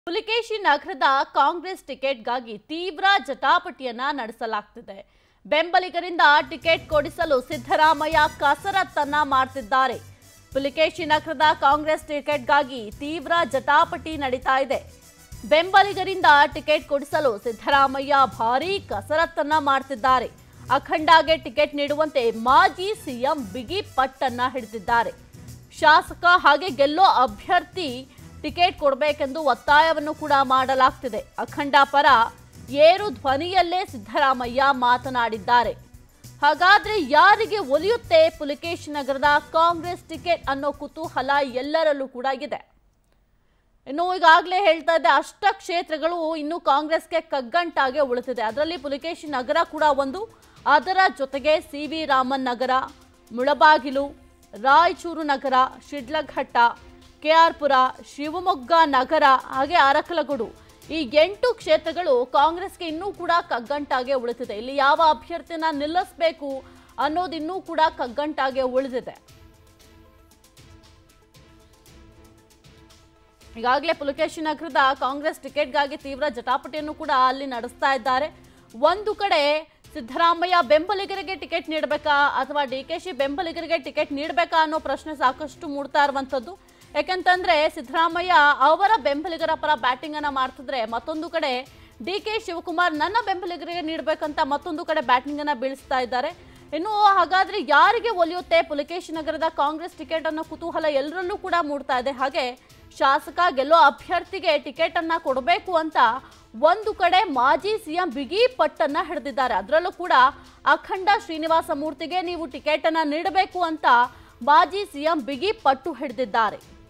ಪುಲಿಕೇಶಿ ನಗರದ ಕಾಂಗ್ರೆಸ್ ಟಿಕೆಟ್ಗಾಗಿ ತೀವ್ರ ಜಟಾಪಟಿಯನ್ನ ನಡೆಸಲಾಗ್ತಿದೆ ಬೆಂಬಲಿಗರಿಂದ ಟಿಕೆಟ್ ಕೊಡಿಸಲು ಸಿದ್ದರಾಮಯ್ಯ ಕಸರತ್ತನ್ನ ಮಾಡ್ತಿದ್ದಾರೆ ಪುಲಿಕೇಶಿ ನಗರದ ಕಾಂಗ್ರೆಸ್ ಟಿಕೆಟ್ಗಾಗಿ ತೀವ್ರ ಜಟಾಪಟಿ ನಡೀತಾ ಇದೆ ಬೆಂಬಲಿಗರಿಂದ ಟಿಕೆಟ್ ಕೊಡಿಸಲು ಸಿದ್ದರಾಮಯ್ಯ ಭಾರೀ ಕಸರತ್ತನ್ನ ಮಾಡ್ತಿದ್ದಾರೆ ಅಖಂಡಗೆ ಟಿಕೆಟ್ ನೀಡುವಂತೆ ಮಾಜಿ ಸಿಎಂ ಬಿಗಿ ಪಟ್ಟನ್ನ ಹಿಡಿದಿದ್ದಾರೆ ಶಾಸಕ ಹಾಗೆ ಗೆಲ್ಲೋ ಅಭ್ಯರ್ಥಿ ಟಿಕೆಟ್ ಕೊಡಬೇಕೆಂದು ಒತ್ತಾಯವನ್ನು ಕೂಡ ಮಾಡಲಾಗ್ತಿದೆ ಅಖಂಡ ಪರ ಏರು ಧ್ವನಿಯಲ್ಲೇ ಸಿದ್ದರಾಮಯ್ಯ ಮಾತನಾಡಿದ್ದಾರೆ ಹಾಗಾದ್ರೆ ಯಾರಿಗೆ ಒಲಿಯುತ್ತೆ ಪುಲಿಕೇಶ್ ನಗರದ ಕಾಂಗ್ರೆಸ್ ಟಿಕೆಟ್ ಅನ್ನೋ ಕುತೂಹಲ ಎಲ್ಲರಲ್ಲೂ ಕೂಡ ಇದೆ ಇನ್ನು ಈಗಾಗಲೇ ಹೇಳ್ತಾ ಇದ್ದೆ ಅಷ್ಟ ಕ್ಷೇತ್ರಗಳು ಇನ್ನು ಕಾಂಗ್ರೆಸ್ಗೆ ಕಗ್ಗಂಟಾಗೆ ಉಳಿದಿದೆ ಅದರಲ್ಲಿ ಪುಲಿಕೇಶಿ ನಗರ ಕೂಡ ಒಂದು ಅದರ ಜೊತೆಗೆ ಸಿ ವಿ ರಾಮನ್ ನಗರ ಮುಳಬಾಗಿಲು ರಾಯಚೂರು ನಗರ ಶಿಡ್ಲಘಟ್ಟ ಕೆಆರ್ಪುರ ಶಿವಮೊಗ್ಗ ನಗರ ಹಾಗೆ ಅರಕಲಗೂಡು ಈ ಎಂಟು ಕ್ಷೇತ್ರಗಳು ಕಾಂಗ್ರೆಸ್ಗೆ ಇನ್ನೂ ಕೂಡ ಕಗ್ಗಂಟಾಗೆ ಉಳಿದಿದೆ ಇಲ್ಲಿ ಯಾವ ಅಭ್ಯರ್ಥಿನ ನಿಲ್ಲಿಸಬೇಕು ಅನ್ನೋದು ಇನ್ನೂ ಕೂಡ ಕಗ್ಗಂಟಾಗೆ ಉಳಿದಿದೆ ಈಗಾಗಲೇ ಪುಲಕೇಶಿ ನಗರದ ಕಾಂಗ್ರೆಸ್ ಟಿಕೆಟ್ಗಾಗಿ ತೀವ್ರ ಜಟಾಪಟಿಯನ್ನು ಕೂಡ ಅಲ್ಲಿ ನಡೆಸ್ತಾ ಇದ್ದಾರೆ ಒಂದು ಕಡೆ ಸಿದ್ದರಾಮಯ್ಯ ಬೆಂಬಲಿಗರಿಗೆ ಟಿಕೆಟ್ ನೀಡಬೇಕಾ ಅಥವಾ ಡಿ ಕೆ ಶಿ ಬೆಂಬಲಿಗರಿಗೆ ಟಿಕೆಟ್ ನೀಡಬೇಕಾ ಅನ್ನೋ ಪ್ರಶ್ನೆ ಸಾಕಷ್ಟು ಮೂಡ್ತಾ ಇರುವಂಥದ್ದು ಯಾಕಂತಂದ್ರೆ ಸಿದ್ದರಾಮಯ್ಯ ಅವರ ಬೆಂಬಲಿಗರ ಪರ ಬ್ಯಾಟಿಂಗ್ ಅನ್ನ ಮಾಡ್ತಿದ್ರೆ ಮತ್ತೊಂದು ಕಡೆ ಡಿ ಕೆ ಶಿವಕುಮಾರ್ ನನ್ನ ಬೆಂಬಲಿಗರಿಗೆ ನೀಡಬೇಕಂತ ಮತ್ತೊಂದು ಕಡೆ ಬ್ಯಾಟಿಂಗ್ ಅನ್ನ ಬೀಳಿಸ್ತಾ ಇದ್ದಾರೆ ಇನ್ನು ಹಾಗಾದ್ರೆ ಯಾರಿಗೆ ಒಲಿಯುತ್ತೆ ಪುಲಕೇಶಿ ನಗರದ ಕಾಂಗ್ರೆಸ್ ಟಿಕೆಟ್ ಅನ್ನೋ ಕುತೂಹಲ ಎಲ್ಲರಲ್ಲೂ ಕೂಡ ಮೂಡ್ತಾ ಇದೆ ಹಾಗೆ ಶಾಸಕ ಗೆಲ್ಲೋ ಅಭ್ಯರ್ಥಿಗೆ ಟಿಕೆಟ್ ಅನ್ನ ಕೊಡಬೇಕು ಅಂತ ಒಂದು ಕಡೆ ಮಾಜಿ ಸಿಎಂ ಬಿಗಿ ಪಟ್ಟನ್ನ ಹಿಡಿದಿದ್ದಾರೆ ಅದರಲ್ಲೂ ಕೂಡ ಅಖಂಡ ಶ್ರೀನಿವಾಸ ಮೂರ್ತಿಗೆ ನೀವು ಟಿಕೆಟ್ ಅನ್ನ ನೀಡಬೇಕು ಅಂತ ಮಾಜಿ ಸಿಎಂ ಬಿಗಿ ಪಟ್ಟು ಹಿಡಿದಿದ್ದಾರೆ